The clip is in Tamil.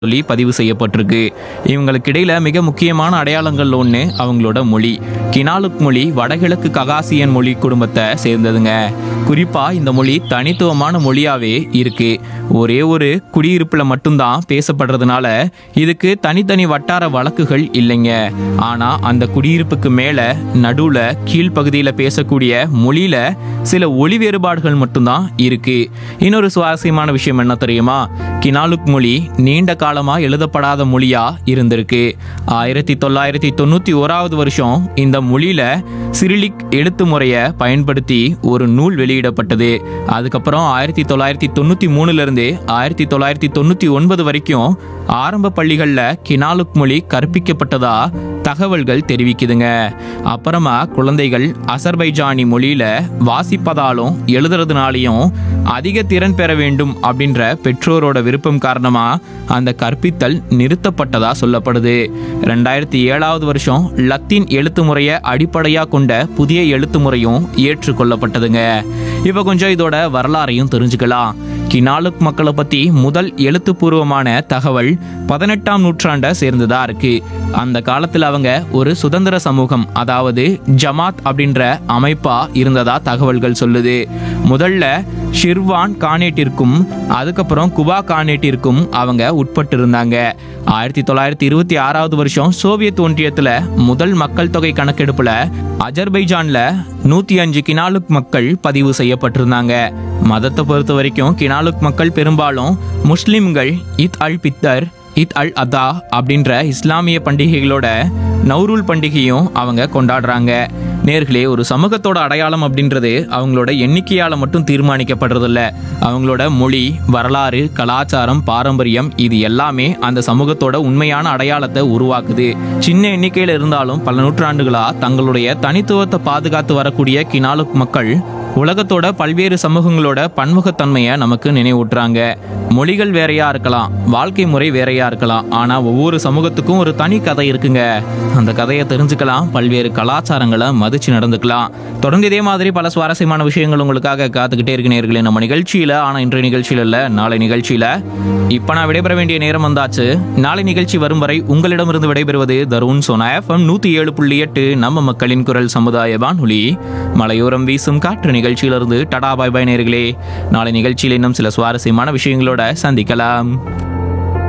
சொல்லி பதிவு செய்யப்பட்டிருக்கு இவங்களுக்கு இடையில மிக முக்கியமான அடையாளங்கள் ஒன்று அவங்களோட மொழி கினாலுக் மொழி வடகிழக்கு ககாசியன் மொழி குடும்பத்தை சேர்ந்ததுங்க குறிப்பா இந்த மொழி தனித்துவமான மொழியாவே இருக்கு ஒரே ஒரு குடியிருப்புல மட்டும்தான் பேசப்படுறதுனால இதுக்கு தனித்தனி வட்டார வழக்குகள் இல்லைங்க ஆனா அந்த குடியிருப்புக்கு மேல நடுவுல கீழ்ப்பகுதியில பேசக்கூடிய மொழியில சில ஒளி வேறுபாடுகள் மட்டும்தான் இருக்கு இன்னொரு சுவாரஸ்யமான விஷயம் என்ன தெரியுமா கினாலுக் மொழி நீண்ட காலமா எழுதப்படாத மொழியா இருந்திருக்கு ஆயிரத்தி தொள்ளாயிரத்தி தொண்ணூத்தி ஓராவது வருஷம் இந்த மொழியில சிரிலிக் எழுத்து முறையை பயன்படுத்தி ஒரு நூல் வெளியிடப்பட்டது அதுக்கப்புறம் ஆயிரத்தி தொள்ளாயிரத்தி தொண்ணூத்தி மூணுல இருந்து ஆயிரத்தி தொள்ளாயிரத்தி தொண்ணூத்தி ஒன்பது வரைக்கும் ஆரம்ப பள்ளிகள்ல கினாலுக் மொழி கற்பிக்கப்பட்டதா தகவல்கள் தெரிவிக்குதுங்க அப்புறமா குழந்தைகள் அசர்பைஜானி மொழியில வாசிப்பதாலும் எழுதுறதுனாலையும் அதிக திறன் பெற வேண்டும் அப்படின்ற பெற்றோரோட விருப்பம் காரணமா அந்த கற்பித்தல் நிறுத்தப்பட்டதா சொல்லப்படுது ரெண்டாயிரத்தி ஏழாவது வருஷம் லத்தீன் எழுத்து முறையை அடிப்படையா கொண்ட புதிய எழுத்து முறையும் ஏற்றுக்கொள்ளப்பட்டதுங்க இப்போ கொஞ்சம் இதோட வரலாறையும் தெரிஞ்சுக்கலாம் கினாலுக் மக்களை பத்தி முதல் எழுத்துப்பூர்வமான தகவல் பதினெட்டாம் நூற்றாண்டை சேர்ந்ததா இருக்கு அந்த காலத்துல அவங்க ஒரு சுதந்திர சமூகம் அதாவது ஜமாத் அப்படின்ற அமைப்பா இருந்ததா தகவல்கள் சொல்லுது முதல்ல ஷிர்வான் கானேட்டிற்கும் அதுக்கப்புறம் குபா கானேட்டிற்கும் அவங்க உட்பட்டு இருந்தாங்க ஆயிரத்தி தொள்ளாயிரத்தி இருபத்தி ஆறாவது வருஷம் சோவியத் ஒன்றியத்துல முதல் மக்கள் தொகை கணக்கெடுப்புல அஜர்பைஜான்ல நூத்தி அஞ்சு கினாலுக் மக்கள் பதிவு செய்யப்பட்டிருந்தாங்க மதத்தை பொறுத்த வரைக்கும் கினாலுக் மக்கள் பெரும்பாலும் முஸ்லிம்கள் இத் அல் பித்தர் இத் அல் அதா அப்படின்ற இஸ்லாமிய பண்டிகைகளோட நௌரூல் பண்டிகையும் அவங்க கொண்டாடுறாங்க நேர்களே ஒரு சமூகத்தோட அடையாளம் அப்படின்றது அவங்களோட எண்ணிக்கையால மட்டும் தீர்மானிக்கப்படுறதில்ல அவங்களோட மொழி வரலாறு கலாச்சாரம் பாரம்பரியம் இது எல்லாமே அந்த சமூகத்தோட உண்மையான அடையாளத்தை உருவாக்குது சின்ன எண்ணிக்கையில இருந்தாலும் பல நூற்றாண்டுகளா தங்களுடைய தனித்துவத்தை பாதுகாத்து வரக்கூடிய கினாலுக் மக்கள் உலகத்தோட பல்வேறு சமூகங்களோட பன்முகத்தன்மையை நமக்கு நினைவூட்டுறாங்க மொழிகள் வேறையா இருக்கலாம் வாழ்க்கை முறை வேறையா இருக்கலாம் ஆனா ஒவ்வொரு சமூகத்துக்கும் ஒரு தனி கதை இருக்குங்க அந்த கதையை தெரிஞ்சுக்கலாம் பல்வேறு கலாச்சாரங்களை மதிச்சு நடந்துக்கலாம் தொடர்ந்து இதே மாதிரி பல சுவாரஸ்யமான விஷயங்கள் உங்களுக்காக காத்துக்கிட்டே இருக்கு நேர்களே நம்ம நிகழ்ச்சியில ஆனா இன்றைய நிகழ்ச்சியில இல்ல நாளை நிகழ்ச்சியில இப்ப நான் விடைபெற வேண்டிய நேரம் வந்தாச்சு நாளை நிகழ்ச்சி வரும் வரை உங்களிடமிருந்து விடைபெறுவது தருண் சோனா எஃப்எம் நூத்தி ஏழு புள்ளி எட்டு நம்ம மக்களின் குரல் சமுதாய வானொலி மலையோரம் வீசும் காற்று நிகழ்ச்சியிலிருந்து டடா பாய் பாய் நேர்களே நாளை நிகழ்ச்சியில் இன்னும் சில சுவாரஸ்யமான விஷயங்களோட சந்திக்கலாம்